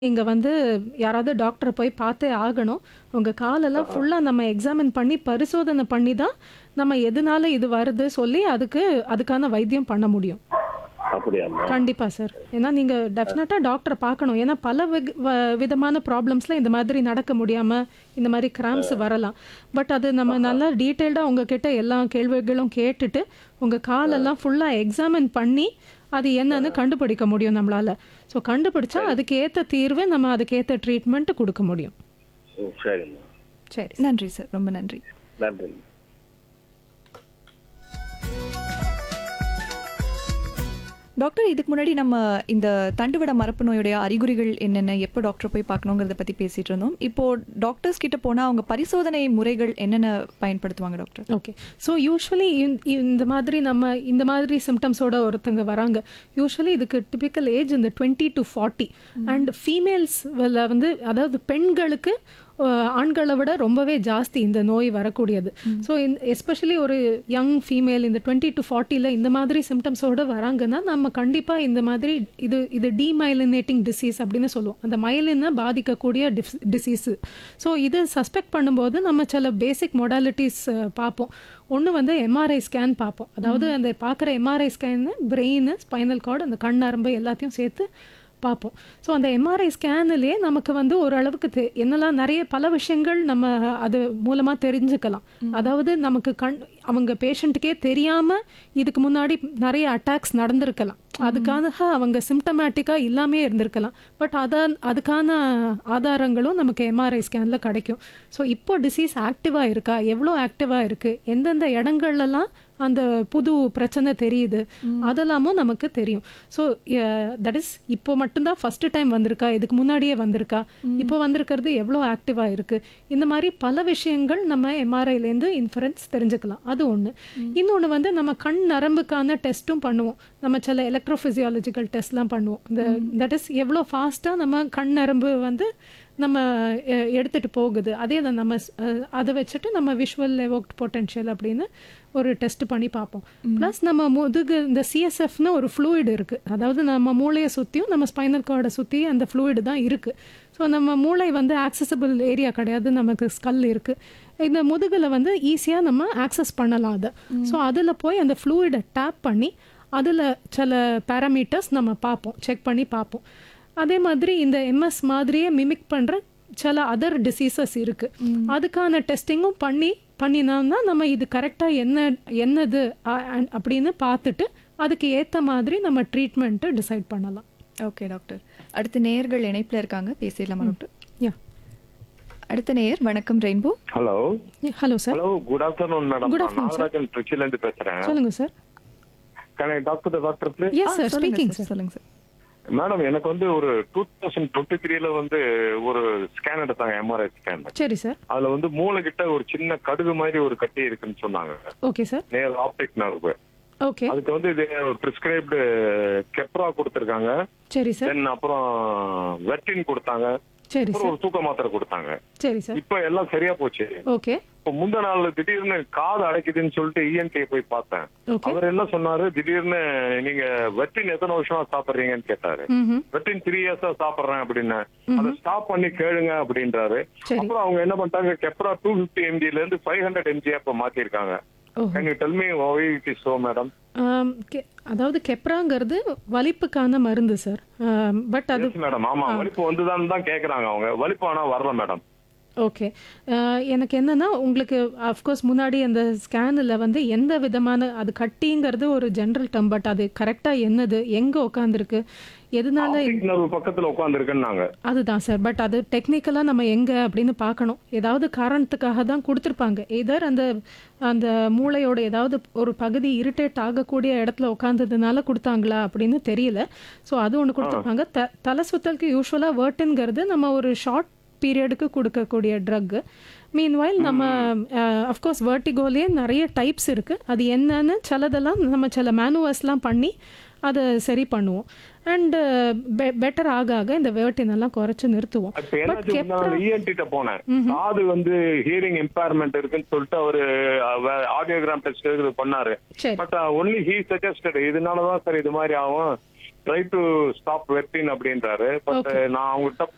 இங்க வந்து யாராவது டாக்டர போய் பார்த்தே ஆகணும். உங்க காலெல்லாம் ஃபுல்லா நம்ம எக்ஸாமின் பண்ணி, பரிசோதனை பண்ணி தான், நம்ம எதனால இது வருது சொல்லி அதுக்கு அதுக்கான வைத்தியம் பண்ண முடியும். அப்படியாம்மா? கண்டிப்பா சார். ஏன்னா நீங்க டெஃபினட்டா டாக்டர பார்க்கணும். ஏன்னா பல விக் வ விதமான ப்ராப்ளம்ஸ்ல இந்த மாதிரி நடக்க முடியாம, இந்த மாரி கிராம்ப்ஸ் வரலாம். பட் அது நம்ம நல்லா டீட்டெயில்டா உங்ககிட்ட எல்லா கேள்விகளும் கேட்டுட்டு, உங்க காலெல்லாம் ஃபுல்லா எக்ஸாமின் பண்ணி, அது என்னன்னு கண்டுபிடிக்க முடியும் நம்மளால. ஸோ கண்டுபிடிச்சா அதுக்கு ஏத்த தீர்வு, நம்ம அதுக்கு ஏத்த ட்ரீட்மெண்ட் குடுக்க முடியும். ம், சரிம்மா. சரி. நன்றி சார். ரொம்ப நன்றி. நன்றி. டாக்டர் இதுக்கு முன்னாடி நம்ம இந்த தண்டுவட மரப்பு நோயுடைய அறிகுறிகள் என்னென்ன, எப்போ டாக்டர் போய் பார்க்கணுங்கிறத பத்தி பேசிட்டு இருந்தோம். இப்போ டாக்டர்ஸ் கிட்ட போனா அவங்க பரிசோதனை முறைகள் என்னென்ன பயன்படுத்துவாங்க டாக்டர்? ஓகே. ஸோ யூசுவலி இந்த மாதிரி நம்ம இந்த மாதிரி சிம்டம்ஸோட ஒருத்தங்க வராங்க. யூசுவலி இதுக்கு டிபிக்கல் ஏஜ் இந்த 20 டு 40 அண்ட் ஃபீமேல்ஸ் வந்து அதாவது பெண்களுக்கு அ, ஆண்களை விட ரொம்பவே ஜாஸ்தி இந்த நோய் வரக்கூடியது. ஸோ எஸ்பெஷலி ஒரு யங் ஃபீமேல் இந்த 20 டு 40ல இந்த மாதிரி சிம்டம்ஸோட வராங்கன்னா நம்ம கண்டிப்பா இந்த மாதிரி இது இது டீமைலினேட்டிங் டிசீஸ் அப்படின்னு சொல்லுவோம். அந்த மயலினை பாதிக்கக்கூடிய டிசீஸ். ஸோ இது சஸ்பெக்ட் பண்ணும்போது நம்ம சில பேசிக் மொடாலிட்டிஸ் பார்ப்போம். ஒன்று வந்து எம்ஆர்ஐ ஸ்கேன் பார்ப்போம். அதாவது அந்த பார்க்குற MRI scan brain, spinal cord, அந்த கண் நரம்பு எல்லாத்தையும் சேர்த்து பார்ப்போம். ஸோ அந்த எம்ஆர்ஐ ஸ்கேனிலே நமக்கு வந்து ஓரளவுக்கு தெ என்னெல்லாம் நிறைய பல விஷயங்கள் நம்ம அது மூலமா தெரிஞ்சுக்கலாம். அதாவது நமக்கு கண் அவங்க பேஷண்ட்டுக்கே தெரியாம இதுக்கு முன்னாடி நிறைய அட்டாக்ஸ் நடந்திருக்கலாம். அதுக்காக அவங்க சிம்டமேட்டிக்கா இல்லாமே இருந்திருக்கலாம். பட் அதான் அதுக்கான ஆதாரங்களும் நமக்கு எம்ஆர்ஐ ஸ்கேன்ல கிடைக்கும். ஸோ இப்போ டிசீஸ் ஆக்டிவா இருக்கா? எவ்வளோ ஆக்டிவா இருக்கு? எந்தெந்த இடங்கள்லலாம் அந்த புது பிரச்சனை தெரியுது? அதெல்லாமும் நமக்கு தெரியும். ஸோ தட் இஸ் இப்போ மட்டும்தான் ஃபர்ஸ்ட் டைம் வந்திருக்கா? இதுக்கு முன்னாடியே வந்திருக்கா? இப்போ வந்திருக்கிறது எவ்வளோ ஆக்டிவா இருக்கு? இந்த மாதிரி பல விஷயங்கள் நம்ம எம்ஆர்ஐலேருந்து இன்ஃபரன்ஸ் தெரிஞ்சுக்கலாம். அது ஒன்று. இன்னொன்று வந்து நம்ம கண் நரம்புக்கான டெஸ்ட்டும் பண்ணுவோம். நம்ம சில எலக்ட்ரோஃபிசியாலஜிக்கல் டெஸ்ட்லாம் பண்ணுவோம். இந்த தட் இஸ் எவ்வளோ ஃபாஸ்ட்டாக நம்ம கண் நரம்பு வந்து நம்ம எ எடுத்துட்டு போகுது. அதே தான் நம்ம அதை வச்சுட்டு நம்ம விஷுவல் எவோக்ட் பொட்டென்ஷியல் அப்படின்னு ஒரு டெஸ்ட் பண்ணி பார்ப்போம். ப்ளஸ் நம்ம முதுகு இந்த சிஎஸ்எஃப்னு ஒரு ஃப்ளூயிட் இருக்கு. அதாவது நம்ம மூளையை சுற்றியும் நம்ம ஸ்பைனல் கார்டை சுற்றி அந்த ஃப்ளூயிடு தான் இருக்கு. ஸோ நம்ம மூளை வந்து ஆக்சசபிள் ஏரியா கிடையாது. நமக்கு ஸ்கல் இருக்கு. இந்த முதுகில் வந்து ஈஸியாக நம்ம ஆக்சஸ் பண்ணலாம் அதை. ஸோ அதில் போய் அந்த ஃப்ளூயிடை டேப் பண்ணி அதில் சில பேராமீட்டர்ஸ் நம்ம பார்ப்போம். செக் பண்ணி பார்ப்போம். அதே மாதிரி இந்த எம்எஸ் மாதிரியே மிமிக் பண்ணுற சில அதர் டிசீசஸ் இருக்கு. அதுக்கான டெஸ்டிங்கும் பண்ணி பண்ணினோம்னா நம்ம இது கரெக்டாக என்ன என்னது அப்படின்னு பார்த்துட்டு அதுக்கு ஏற்ற மாதிரி நம்ம ட்ரீட்மெண்ட்டு டிசைட் பண்ணலாம். Okay doctor. அடுத்து நேயர்கள் இணைப்பில் இருக்காங்க. பேசிடலாமா டாக்டர்? யா. அடுத்த நேயர் வணக்கம் Rainbow. Hello. Hello sir. Hello good afternoon madam. Good afternoon sir. Nagarajan திருச்சியில இருந்து பேசுறேன். சொல்லுங்க sir. Can I talk to the doctor please? Yes sir சொல்லுங்க ஸ்பீக்கிங் சார். சார். சொல்லுங்க சார். மேடம் எனக்கு வந்து ஒரு 2023ல வந்து ஒரு ஸ்கேன் எடுத்தாங்க எம்ஆர்ஐ ஸ்கேன். சரி சார். அதுல வந்து மூளை கிட்ட ஒரு சின்ன கடுகு மாதிரி ஒரு கட்டி இருக்குன்னு சொன்னாங்க. Okay sir. Near optic nerve. Okay. அதுக்கு வந்து இது பிரிஸ்கிரைப்டு கெப்ரா கொடுத்துருக்காங்க. சரி சார். தென் அப்புறம் வெர்டின் கொடுத்தாங்க. சரி அப்புறம் சார். ஒரு தூக்க மாத்திரை கொடுத்தாங்க. சரி சார். இப்ப எல்லாம் சரியா போச்சு. ஓகே. இப்போ முந்த நாள் திடீர்னு காது அடைக்குதுன்னு சொல்லிட்டு இஎன்டி போய் பார்த்தேன். ஓகே. அவர் என்ன சொன்னாரு திடீர்னு நீங்க வெர்டின் எத்தனை வருஷமா சாப்பிடுறீங்கன்னு கேட்டாரு. ம்ஹும். வெர்டின் த்ரீ இயர்ஸா சாப்பிடுறேன் அப்படின்னு அதை ஸ்டாப் பண்ணி கேளுங்க அப்படின்றாரு. சரி. அப்புறம் அவங்க என்ன பண்ணிட்டாங்க கெப்ரா டூ பிப்டி எம்ஜில இருந்து ஃபைவ் ஹண்ட்ரட் எம்ஜி அப்ப மாத்திருக்காங்க. ஓஹோ. Can you tell me why it is so madam? ஆம், கெ- அதாவது கெப்ராங்கிறது வலிப்புக்கான மருந்து சார். பட் அது எஸ் மேடம் ஆமா வலிப்பு வந்துதான் தான் கேக்குறாங்க அவங்க. வலிப்பு ஆனா வரல மேடம். ஓகே. அஹ், எனக்கு என்னன்னா உங்களுக்கு அஃப்கோர்ஸ் முன்னாடி அந்த ஸ்கேனில் வந்து எந்த விதமான அது கட்டிங்கிறது ஒரு ஜென்ரல் டேர்ம் பட் அது கரெக்டாக என்னது எங்கே உட்காந்துருக்கு எதனால ஆப்டிக் நர்வ் பக்கத்துல உட்கார்ந்துருக்குன்னாங்க. அதுதான் சார் பட் அது டெக்னிக்கலாக நம்ம எங்கே அப்படின்னு பார்க்கணும் ஏதாவது காரணத்துக்காக தான் கொடுத்துருப்பாங்க எதர் அந்த அந்த மூளையோட ஏதாவது ஒரு பகுதி இரிட்டேட் ஆகக்கூடிய இடத்துல உட்காந்ததுனால கொடுத்தாங்களா அப்படின்னு தெரியல ஸோ அது ஒன்று கொடுத்துருப்பாங்க த தலை சுத்தலுக்கு யூஸ்வலாக வேர்ட்டுங்கிறது நம்ம ஒரு ஷார்ட் பீரியடுக்கு கொடுக்கக்கூடிய ட்ரக்கு மீன்வைல் நம்ம அஃப்கோர்ஸ் வேர்ட்டிகோலேயே நிறைய டைப்ஸ் இருக்குது அது என்னன்னு சிலதெல்லாம் நம்ம சில மேனுவர்ஸ்லாம் பண்ணி அதை சரி பண்ணுவோம் அண்ட் பெட்டர் ஆக ஆக இந்த வேர்ட்டின் எல்லாம் குறைச்சு நிறுத்துவோம் இப்ப என்னாச்சு இஎன்டி கிட்ட போனேன். காது வந்து ஹியரிங் இம்பேர்மெண்ட் இருக்குன்னு சொல்லிட்டு அவரு ஆடியோகிராம் டெஸ்ட் பண்ணாரு. சரி பட் ஒன்லி ஹீ சஜஸ்டட் இதனாலதான் சார் இது மாதிரி ஆகும் ட்ரை டு ஸ்டாப் வெர்டின் அப்படின்றாரு பட் நான் அவங்ககிட்ட